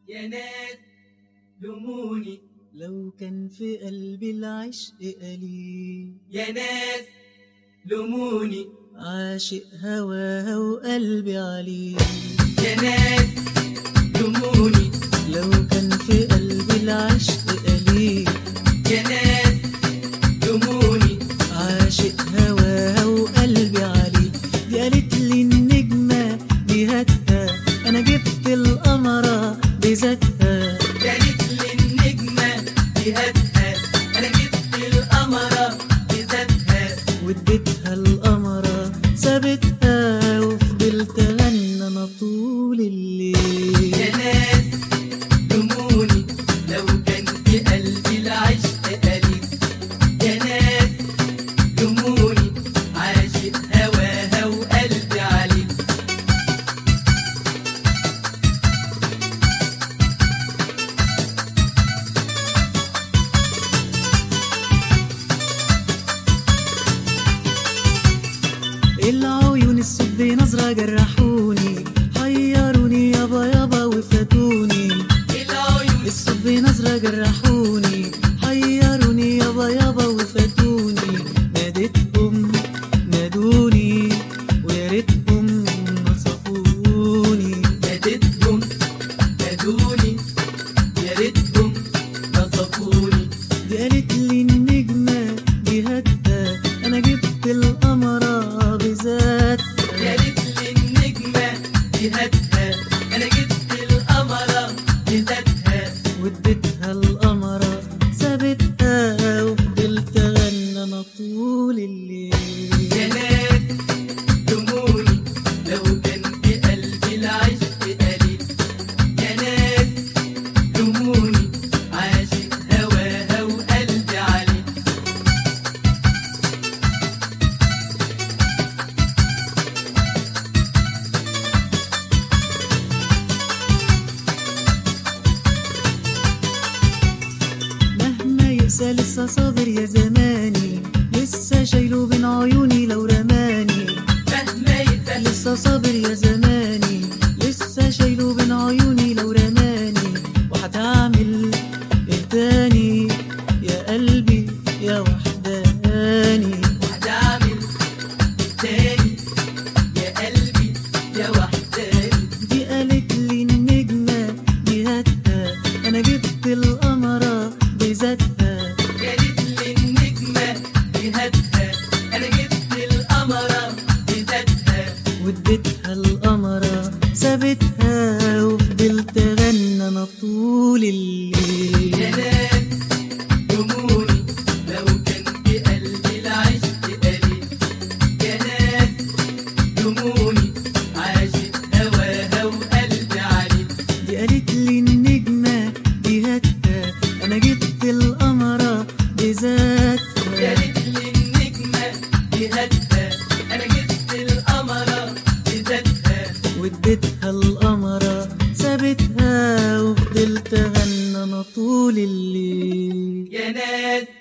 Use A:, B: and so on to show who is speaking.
A: يا ناس لوموني
B: لو كان في قلبي العشق قليل
A: يا ناس لوموني
B: عاشق هواها وقلبي عليه
A: يا ناس لوموني
B: لو كان في قلبي العشق قليل
A: يا ناس لوموني
B: عاشق هواها وقلبي عليه دي قالت لي النجمة دي هاتها أنا جبت القمرة بذاتها
A: كانت لي النجمة جهتها أنا جبت القمرة بذاتها
B: واديتها القمرة سابتها وفضلت أغنى أنا طول الليل
A: يا ناس لوموني لو كان في قلبي العشق قليل يا ناس لوموني عاشق هواها وقلبي عليه
B: العيون السود نظرة جرحوني حيروني يابا يابا وفاتوني
A: العيون
B: السود نظرة جرحوني حيروني يابا يابا وفاتوني ناديتهم نادوني ويا ريتهم نصفوني
A: ناديتهم نادوني يا ريتهم نصفوني
B: دي قالت لي النجمة دي هاتها أنا جبت القمرة بذاتها
A: قالت لي النجمة جهتها أنا جبت القمرة بذاتها
B: واديتها القمرة سابتها وفضلت أغنى أنا طول الليل
A: يا ناس لوموني لو كان في قلبي العشق قليل يا ناس لوموني عاشق هواها وقلبي عليه
B: مهما يقسى لسه صابر يا زماني لسه شايله بين عيوني لو رماني
A: مهما يتقال
B: لسه صابر يا زماني لسه شايله بين عيوني لو رماني وهتعمل ايه تاني يا قلبي يا وحداني
A: وهتعمل تاني يا قلبي يا وحداني
B: دي قالت لي النجمة دي هاتها أنا جبت القمرة بذاتها
A: قالت لي النجمة جهتها أنا جبت القمرة بذاتها
B: واديتها القمرة سابتها وفضلت أغنى أنا طول الليل
A: يا ناس لوموني لو كان في قلبي العشق قليل يا ناس لوموني عاشق هواها وقلبي عليه
B: دي قالت لي النجمة دي هاتها أنا جبت القمرة بذاتها
A: قالت لي النجمة جهتها أنا جبت القمرة بذاتها
B: واديتها القمرة سابتها وفضلت أغنى أنا طول الليل
A: يا ناس